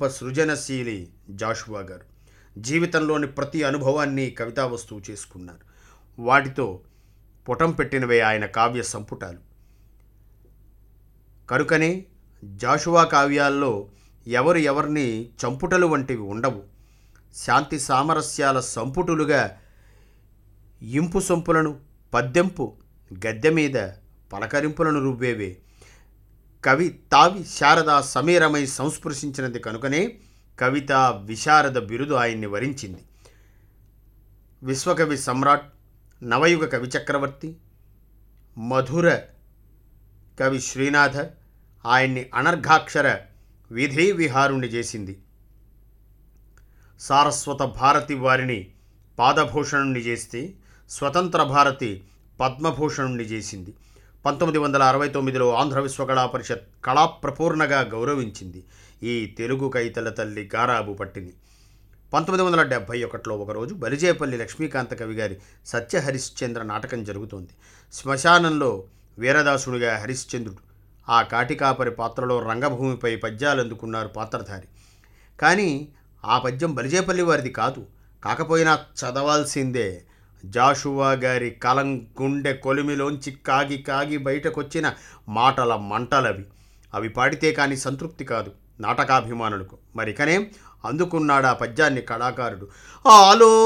గొప్ప సృజనశీలి జాషువా గారు జీవితంలోని ప్రతి అనుభవాన్ని కవితా వస్తువు చేసుకున్నారు వాటితో పుటం పెట్టినవే ఆయన కావ్య సంపుటాలు కనుకనే జాషువా కావ్యాల్లో ఎవరు ఎవరిని చంపుటలు వంటివి ఉండవు శాంతి సామరస్యాల సంపుటులుగా ఇంపు సొంపులను పద్దెంపు గద్దె మీద పలకరింపులను రువ్వేవే కవి తావి శారద సమీరమై సంస్పృశించినది కనుకనే కవిత విశారద బిరుదు ఆయన్ని వరించింది విశ్వకవి సమ్రాట్ నవయుగ కవి చక్రవర్తి మధుర కవి శ్రీనాథ ఆయన్ని అనర్ఘాక్షర విధి విహారుణ్ణి చేసింది సారస్వత భారతి వారిని పాదభూషణుణ్ణి చేస్తే స్వతంత్ర భారతి పద్మభూషణుణ్ణి చేసింది పంతొమ్మిది వందల అరవై తొమ్మిదిలో ఆంధ్ర విశ్వకళా పరిషత్ కళాప్రపూర్ణగా గౌరవించింది ఈ తెలుగు కైతల తల్లి గారాబు పట్టిని పంతొమ్మిది వందల డెబ్భై ఒకటిలో ఒకరోజు బలిజేపల్లి లక్ష్మీకాంత కవి గారి సత్య హరిశ్చంద్ర నాటకం జరుగుతోంది శ్మశానంలో వీరదాసునిగా హరిశ్చంద్రుడు ఆ కాటికాపరి పాత్రలో రంగభూమిపై పద్యాలు అందుకున్నారు పాత్రధారి కానీ ఆ పద్యం బలిజేపల్లి వారిది కాదు కాకపోయినా చదవాల్సిందే జాషువా గారి కలం గుండె కొలిమిలోంచి కాగి కాగి బయటకొచ్చిన మాటల మంటలవి అవి పాడితే కానీ సంతృప్తి కాదు నాటకాభిమానులకు మరికనే అందుకున్నాడు ఆ పద్యాన్ని కళాకారుడు ఆలో